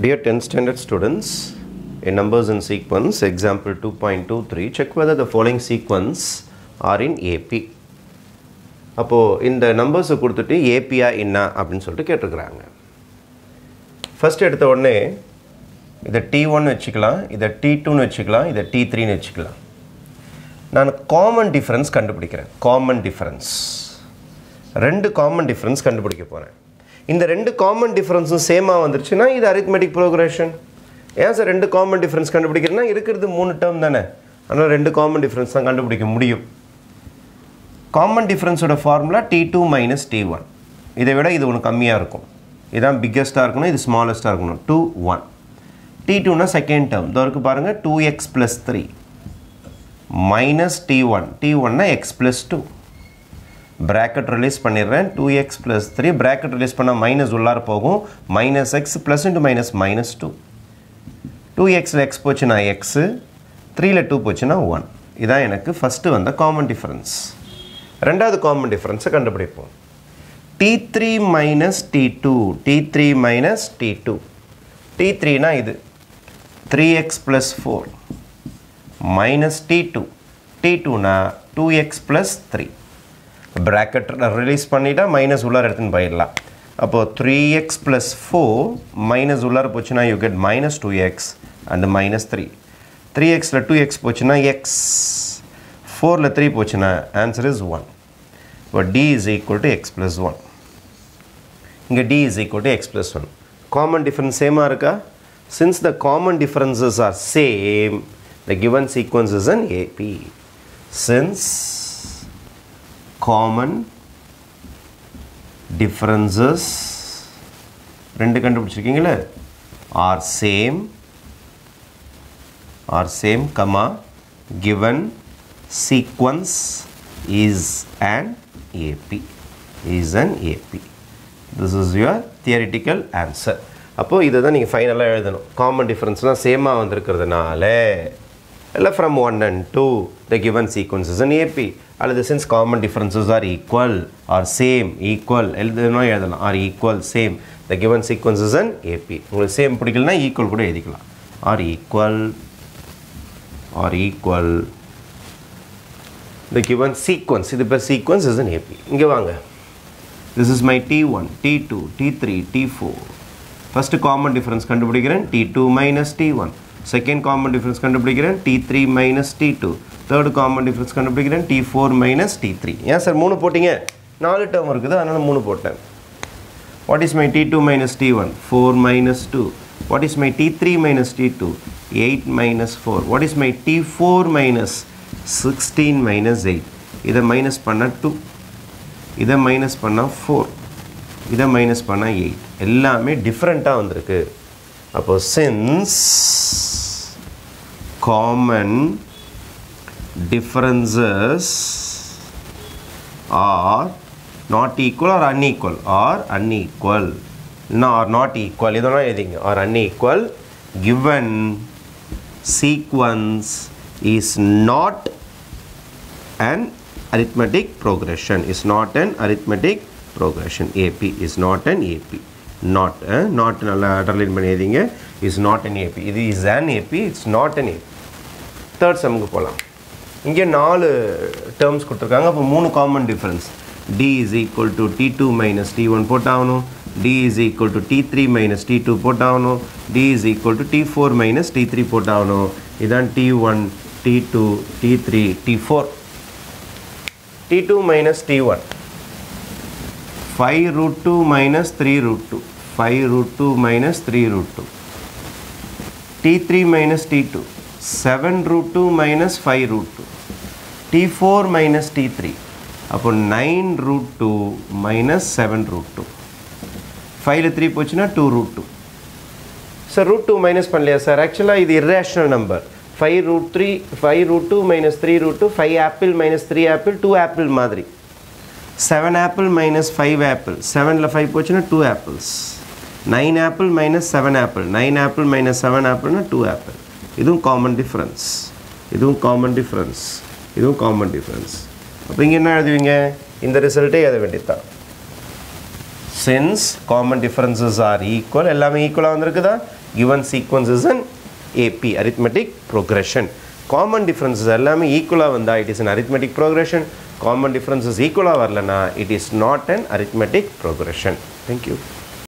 Dear 10th standard students, in numbers in sequence, example 2.23, check whether the following sequence are in AP. அப்போது இந்த நம்பர்ஸை கொடுத்துட்டு ஏபியா என்ன அப்படின்னு சொல்லிட்டு கேட்டிருக்கிறாங்க ஃபஸ்ட் எடுத்த உடனே இதை டி ஒன் வச்சுக்கலாம் இதை டி டூன்னு வச்சுக்கலாம் இதை டி த்ரீன்னு வச்சுக்கலாம் நான் காமன் டிஃப்ரென்ஸ் கண்டுபிடிக்கிறேன் காமன் டிஃப்ரென்ஸ் ரெண்டு காமன் டிஃப்ரென்ஸ் கண்டுபிடிக்க போகிறேன் இந்த ரெண்டு காமன் டிஃப்ரென்ஸும் சேமாக வந்துருச்சுன்னா இது அரித்மெட்டிக் ப்ரோக்ரஷன் ஏன் சார் ரெண்டு காமன் டிஃப்ரென்ஸ் கண்டுபிடிக்கிறேன்னா இருக்கிறது மூணு டேர்ம் தானே அதனால் ரெண்டு காமன் டிஃப்ரென்ஸ் தான் கண்டுபிடிக்க முடியும் காமன் டிஃப்ரென்ஸோட formula T two minus D one இதை விட இது ஒன்று கம்மியாக இருக்கும் இதான் பிக்கஸ்ட்டாக இருக்கணும் இது ஸ்மாலஸ்ட்டாக இருக்கணும் டூ ஒன் டி டூனா செகண்ட் டேர்ம் இதோ இருக்கு பாருங்கள் two X plus three minus D one T ஒன்னா X plus two bracket release பண்ணிடுறேன் two X plus three bracket release பண்ணால் மைனஸ் உள்ளார போகும் minus X plus into minus minus two two எக்ஸில் எக்ஸ் போச்சுன்னா எக்ஸு த்ரீயில் டூ போச்சுன்னா one இதான் எனக்கு ஃபஸ்ட்டு வந்த காமன் டிஃப்ரென்ஸ் ரெண்டாவது காமன் டிஃப்ரென்ஸை கண்டுபிடிப்போம் T three minus D two D three minus D two T த்ரீனா இது three X plus four minus D two T டூனா two X plus three bracket release பண்ணிட்டா மைனஸ் உள்ளார எடுத்துன்னு போயிடலாம் அப்போது three X plus four minus உள்ளார போச்சுன்னா you get minus two X and minus three three எக்ஸில் டூ எக்ஸ் போச்சுன்னா எக்ஸ் ஃபோரில் த்ரீ போச்சுன்னா ஆன்சர் இஸ் ஒன் இப்போ T is equal to X plus one இங்கே T is equal to X plus one common difference சேமாக இருக்கா since the common differences are same the given sequence is an AP since common differences ரெண்டு கண்டுபிடிச்சிருக்கீங்களே are same are same comma given sequence is an AP is an AP this is your theoretical answer அப்போது இதை தான் நீங்கள் ஃபைனலாக எழுதணும் common டிஃப்ரென்ஸ்லாம் சேமாக வந்திருக்கிறதுனால இல்லை from one and two the given sequences and AP அல்லது since common differences are equal are same equal எழுதணும் எழுதலாம் are equal same the given sequences and AP உங்களுக்கு சேம் பிடிக்கலனா ஈக்குவல் கூட எழுதிக்கலாம் are equal are equal the given sequence இது பேர் sequence is an AP இங்கே வாங்க this is my T1 T2 T3 T4 first common difference கண்டுபிடிக்கிறேன் T2 minus T1 second common difference கண்டுபிடிக்கிறேன் T3 minus T2 third common difference கண்டுபிடிக்கிறேன் T4 minus T3 ஏன் sir மூணு போட்டிங்க நாலு டேர்ம் இருக்குது அதனால் மூணு போட்டேன் what is my T2 minus T1 4 minus 2 what is my T3 minus T2 8 minus 4 what is my T4 minus 16 minus 8 இதை மைனஸ் பண்ணால் டூ இதை மைனஸ் பண்ணால் ஃபோர் இதை மைனஸ் பண்ணால் எயிட் எல்லாமே டிஃப்ரெண்ட்டாக வந்திருக்கு அப்போ since common differences are not equal are unequal are unequal இல்லைனா ஆர் நாட் ஈக்குவல் இதெல்லாம் எழுதிங்க are unequal given sequence is not an arithmetic progression is not an arithmetic progression AP is not an AP not uh, not நல்லா underline பண்ணியதீங்க is not an AP இது is an AP it's not an AP third சம்முக்கு போகலாம் இங்கே நாலு terms கொடுத்துருக்காங்க அப்போ மூணு common difference d is equal to d two minus D one போட்டாகணும் d is equal to d three minus D two போட்டாகணும் d is equal to d four minus d three போட்டாகணும் இதான் d one T2, T3, T4. T2 minus T1. 5 root 2 minus 3 root 2. 5 root 2 minus 3 root 2. T3 minus T2. 7 root 2 minus 5 root 2. T4 minus T3. அப்போ 9 root 2 minus 7 root 2. 5 3 போச்சுன்னா 2 root 2. Sir root two minus பண்ணலையா sir ஆக்சுவலாக இது irrational number five root three five root two minus three root two five apple minus three apple two apple மாதிரி seven apple minus five apple செவனில் five போச்சுன்னா two apples nine apple minus seven apple nine apple minus seven ஆப்பிள்னா two apple இதுவும் common difference இதுவும் common difference இதுவும் common difference அப்போ இங்கே என்ன எழுதுவீங்க இந்த ரிசல்ட்டே எழுத வேண்டியதுதான் since common differences are equal எல்லாமே ஈக்குவலாக வந்திருக்குதா given sequence is an AP arithmetic progression common differences எல்லாமே ஈக்குவலாக வந்தா it is an arithmetic progression common differences ஈக்குவலாக வரலனா it is not an arithmetic progression thank you